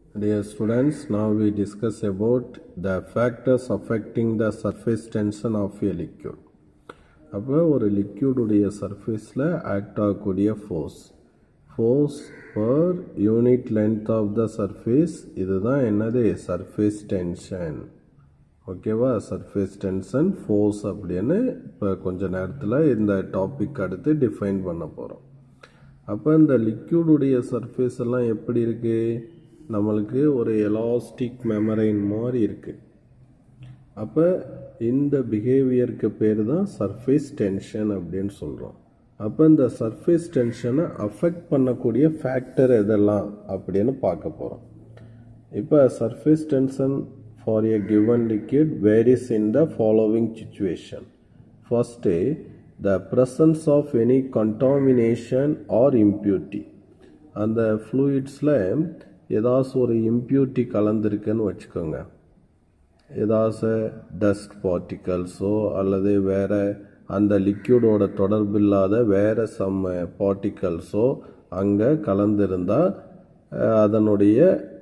Dear students, now we discuss about the factors affecting the surface tension of a liquid. அப்போ ஒரு லிக்யூடுடைய சர்ஃபேஸில் act ஆகக்கூடிய force force per unit length of the surface இதுதான் என்னது surface tension ஓகேவா surface tension force அப்படின்னு இப்போ கொஞ்ச நேரத்தில் இந்த டாபிக் அடுத்து டிஃபைன் பண்ண போகிறோம் அப்போ இந்த லிக்யூடுடைய சர்ஃபேஸ் எல்லாம் எப்படி இருக்குது நம்மளுக்கு ஒரு எலாஸ்டிக் மெமரைன் மாதிரி இருக்குது அப்போ இந்த பிஹேவியருக்கு பேர் தான் சர்ஃபேஸ் டென்ஷன் அப்படின்னு சொல்கிறோம் அப்போ இந்த சர்ஃபேஸ் டென்ஷனை அஃபெக்ட் பண்ணக்கூடிய ஃபேக்டர் எதெல்லாம் அப்படின்னு பார்க்க போகிறோம் இப்போ surface tension for a given liquid varies in the following situation first the presence of any contamination or impurity அந்த ஃப்ளூயிட்ஸில் ஏதாச்சும் ஒரு இம்ப்யூரிட்டி கலந்துருக்குன்னு வச்சுக்கோங்க ஏதாச்சும் டஸ்ட் பார்ட்டிகல்ஸோ அல்லது வேறு அந்த லிக்யூடோட தொடர்பில்லாத வேறு சம் பார்ட்டிகல்ஸோ அங்கே கலந்திருந்தால் அதனுடைய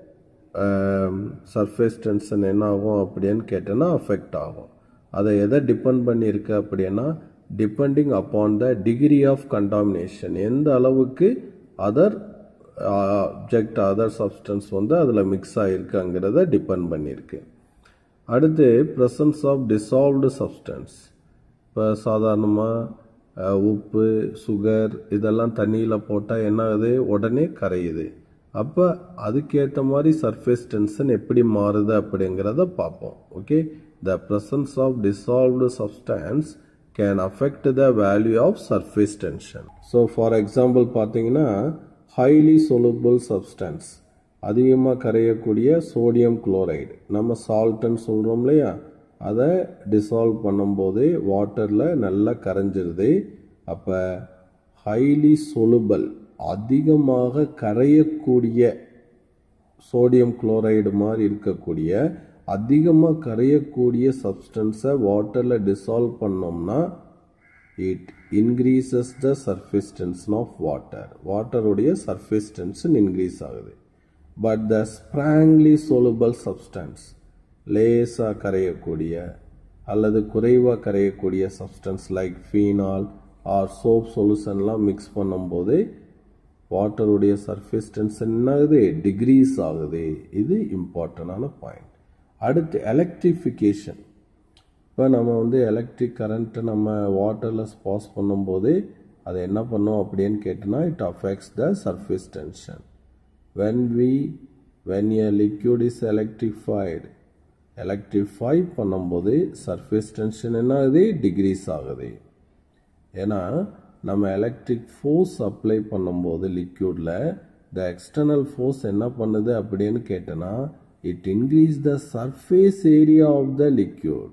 சர்ஃபேஸ் டென்ஷன் என்ன ஆகும் அப்படின்னு கேட்டேன்னா அஃபெக்ட் ஆகும் அதை எதை டிபெண்ட் பண்ணியிருக்கு அப்படின்னா depending upon the degree of contamination எந்த அளவுக்கு அதர் ஆப்ஜெக்ட் அதர் சப்ஸ்டன்ஸ் வந்து அதில் மிக்ஸ் ஆகிருக்குங்கிறத டிபெண்ட் பண்ணியிருக்கு அடுத்து ப்ரெசன்ஸ் ஆஃப் டிசால்வ்டு சப்ஸ்டன்ஸ் இப்போ சாதாரணமாக உப்பு சுகர் இதெல்லாம் தண்ணியில் போட்டால் என்ன ஆகுது உடனே கரையுது அப்போ அதுக்கேற்ற மாதிரி சர்ஃபேஸ் டென்ஷன் எப்படி மாறுது அப்படிங்கிறத பார்ப்போம் okay the presence of dissolved substance can affect the value of surface tension so for example பார்த்தீங்கன்னா ஹைலி சொலுபிள் சப்ஸ்டன்ஸ் அதிகமாக கரையக்கூடிய சோடியம் குளோரைடு நம்ம சால்ட்டுன்னு சொல்கிறோம் இல்லையா அதை டிசால்வ் பண்ணும்போது வாட்டரில் நல்லா கரைஞ்சிருது அப்போ ஹைலி சொலுபல் அதிகமாக கரையக்கூடிய சோடியம் குளோரைடு மாதிரி இருக்கக்கூடிய அதிகமாக கரையக்கூடிய சப்ஸ்டன்ஸை வாட்டரில் டிசால்வ் பண்ணோம்னா it increases the surface tension of water வாட்டருடைய சர்ஃபேஸ் டென்ஷன் இன்க்ரீஸ் ஆகுது but the sparingly soluble substance லேசாக கரையக்கூடிய அல்லது குறைவாக கரையக்கூடிய substance like phenol or soap சொல்யூஷன்லாம் மிக்ஸ் பண்ணும்போது வாட்டருடைய சர்ஃபேஸ் டென்ஷன் என்ன ஆகுது டிக்ரீஸ் ஆகுது இது இம்பார்ட்டண்டான பாயிண்ட் அடுத்து எலக்ட்ரிஃபிகேஷன் இப்போ நம்ம வந்து எலக்ட்ரிக் கரண்ட்டை நம்ம வாட்டரில் பாஸ் பண்ணும்போது அதை என்ன பண்ணோம் அப்படின்னு கேட்டோன்னா it affects the surface tension when we when a liquid is electrified electrify பண்ணும்போது சர்ஃபேஸ் டென்ஷன் என்ன ஆகுது டிக்ரீஸ் ஆகுது ஏன்னா நம்ம எலக்ட்ரிக் ஃபோர்ஸ் அப்ளை பண்ணும்போது லிக்யூடில் த எக்ஸ்டர்னல் ஃபோர்ஸ் என்ன பண்ணுது அப்படின்னு கேட்டோன்னா it increase the surface area of the liquid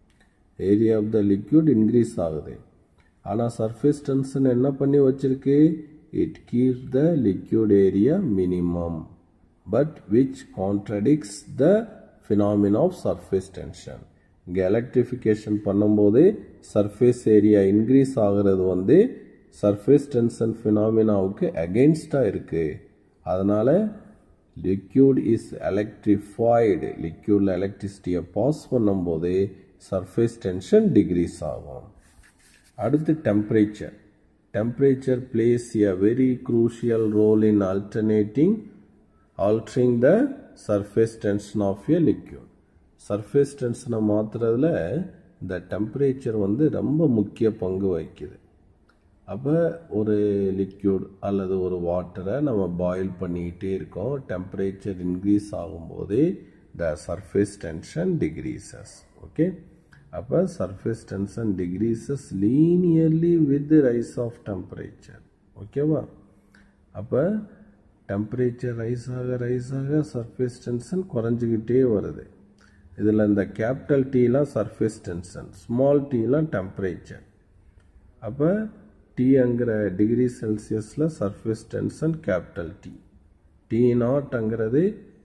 area of the liquid increase ஆகுது ஆனால் சர்ஃபேஸ் டென்ஷன் என்ன பண்ணி வச்சிருக்கு it keeps the liquid area minimum but which contradicts the phenomena of surface tension இங்கே எலக்ட்ரிஃபிகேஷன் பண்ணும்போது சர்ஃபேஸ் ஏரியா இன்க்ரீஸ் ஆகிறது வந்து surface tension ஃபினாமினாவுக்கு அகெயின்ஸ்டாக இருக்குது அதனால் லிக்யூட் இஸ் எலக்ட்ரிஃபைடு லிக்யூடில் எலக்ட்ரிசிட்டியை பாஸ் பண்ணும்போது சர்ஃபேஸ் டென்ஷன் டிக்ரீஸ் ஆகும் அடுத்து temperature temperature plays a very crucial role in alternating altering the surface tension of a liquid surface tensionனை மாற்றுறதுல இந்த டெம்பரேச்சர் வந்து ரொம்ப முக்கிய பங்கு வகிக்குது அப்போ ஒரு லிக்யூட் அல்லது ஒரு வாட்டரை நம்ம பாயில் பண்ணிக்கிட்டே இருக்கோம் டெம்பரேச்சர் இன்க்ரீஸ் ஆகும்போது the surface tension decreases okay அப்போ surface tension decreases linearly with rise of temperature ஓகேவா அப்போ டெம்பரேச்சர் ரைஸ் ஆக ரைஸ் ஆக சர்ஃபேஸ் டென்ஷன் குறைஞ்சிக்கிட்டே வருது இதில் இந்த கேபிட்டல் டீலாம் சர்ஃபேஸ் டென்ஷன் ஸ்மால் டீலாம் டெம்பரேச்சர் அப்போ டீங்கிற டிகிரி செல்சியஸில் surface tension capital T T நாட்ங்கிறது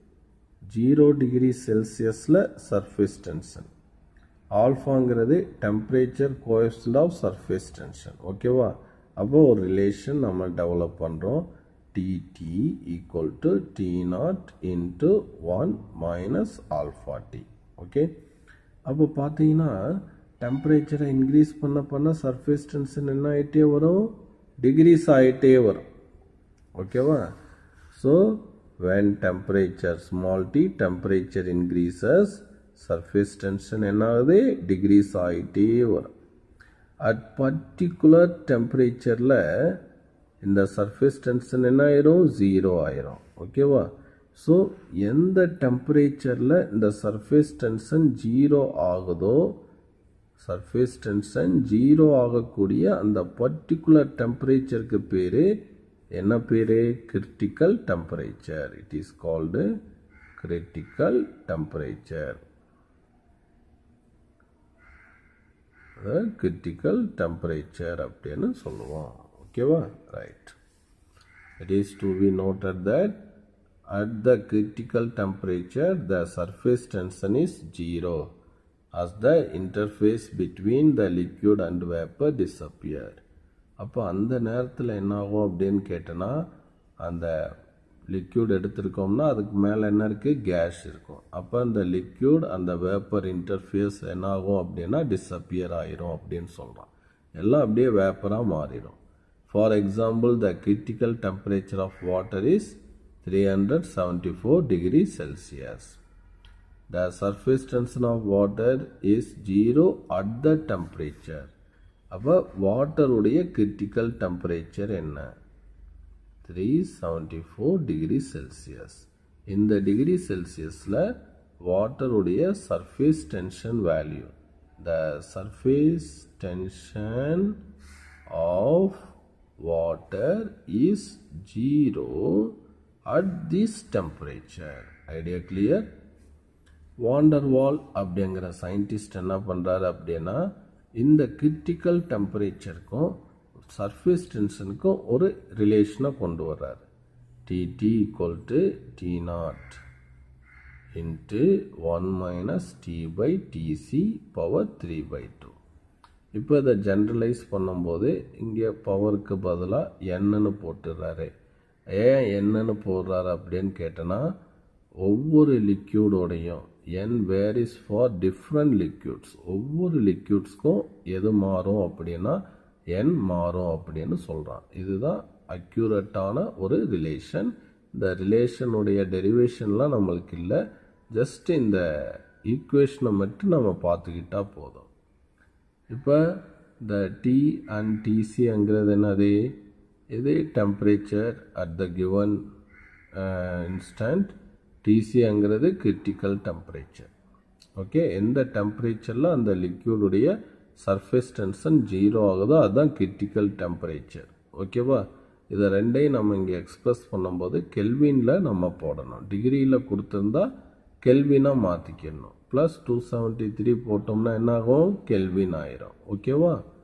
ஜீரோ டிகிரி செல்சியஸில் சர்ஃபேஸ் டென்ஷன் ஆல்ஃபாங்கிறது temperature coefficient of surface tension ஓகேவா அப்போ ஒரு ரிலேஷன் நம்ம டெவலப் பண்ணுறோம் T T equal to T naught into one minus alpha T okay அப்போ பார்த்தீங்கன்னா டெம்பரேச்சரை இன்க்ரீஸ் பண்ண பண்ண சர்ஃபேஸ் டென்ஷன் என்ன ஆகிட்டே வரும் டிகிரிஸ் ஆகிட்டே வரும் ஓகேவா so when temperature small t temperature increases surface tension என்ன ஆகுது டிகிரிஸ் ஆகிட்டே வரும் அட் பர்டிகுலர் டெம்பரேச்சரில் இந்த சர்ஃபேஸ் டென்ஷன் என்ன ஆயிரும் ஜீரோ ஆயிரும் ஓகேவா ஸோ எந்த டெம்பரேச்சரில் இந்த சர்ஃபேஸ் டென்ஷன் ஜீரோ ஆகுதோ சர்ஃபேஸ் டென்ஷன் ஜீரோ ஆகக்கூடிய அந்த பர்டிகுலர் டெம்பரேச்சருக்கு பேர் என்ன பேர் critical temperature it is called critical temperature critical temperature அப்படின்னு சொல்லுவோம் ஓகேவா right it is to be noted that at the critical temperature the surface tension is zero as the interface between the liquid and vapor disappear அப்போ அந்த நேரத்தில் என்ன ஆகும் அப்படின்னு கேட்டோன்னா அந்த லிக்யூட் எடுத்திருக்கோம்னா அதுக்கு மேலே என்ன இருக்குது கேஸ் இருக்கும் அப்போ அந்த லிக்யூட் அந்த வேப்பர் இன்டர்ஃபேஸ் என்ன ஆகும் அப்படின்னா டிஸப்பியர் ஆயிரும் அப்படின்னு சொல்கிறான் எல்லாம் அப்படியே வேப்பராக மாறிடும் for example the critical temperature of water is 374 degree Celsius. The surface tension of water is 0 at the temperature. அப்போ வாட்டருடைய கிரிட்டிக்கல் டெம்பரேச்சர் என்ன three seventy four degree Celsius இந்த டிகிரி செல்சியஸில் வாட்டருடைய surface tension value the surface tension of water is zero at this temperature idea clear van der Waals அப்படிங்கிற scientist என்ன பண்ணுறாரு அப்படின்னா இந்த கிரிட்டிக்கல் டெம்பரேச்சருக்கும் சர்ஃபேஸ் டென்ஷனுக்கும் ஒரு ரிலேஷனை கொண்டு வர்றாரு T T equal to T naught into one minus T by T C power three by two இப்போ இதை ஜென்ரலைஸ் பண்ணும்போது இங்கே பவருக்கு பதிலாக என்னன்னு போட்டுடுறாரு ஏன் என்னன்னு போடுறாரு அப்படின்னு கேட்டோன்னா ஒவ்வொரு லிக்யூடோடையும் n varies for different liquids ஒவ்வொரு லிக்யூட்ஸ்க்கும் எது மாறும் அப்படின்னா என் மாறும் அப்படின்னு சொல்கிறான் இதுதான் அக்யூரட்டான ஒரு ரிலேஷன் இந்த ரிலேஷனுடைய டெரிவேஷன்லாம் நம்மளுக்கு இல்லை ஜஸ்ட் இந்த ஈக்குவேஷனை மட்டும் நம்ம பார்த்துக்கிட்டா போதும் இப்போ இந்த டி அண்ட் டிசிங்கிறது என்னது இது temperature at the given instant டிசிங்கிறது கிரிட்டிக்கல் டெம்பரேச்சர் ஓகே எந்த டெம்பரேச்சரில் அந்த லிக்யூடுடைய சர்ஃபேஸ் டென்ஷன் ஜீரோ ஆகுதோ அதுதான் கிரிட்டிக்கல் டெம்பரேச்சர் ஓகேவா இதை ரெண்டையும் நம்ம இங்கே எக்ஸ்பிரஸ் பண்ணும்போது கெல்வினில் நம்ம போடணும் டிகிரியில் கொடுத்துருந்தா கெல்வினாக மாற்றிக்கணும் ப்ளஸ் டூ செவன்ட்டி த்ரீ போட்டோம்னா என்னாகும் கெல்வின் ஆயிரும் ஓகேவா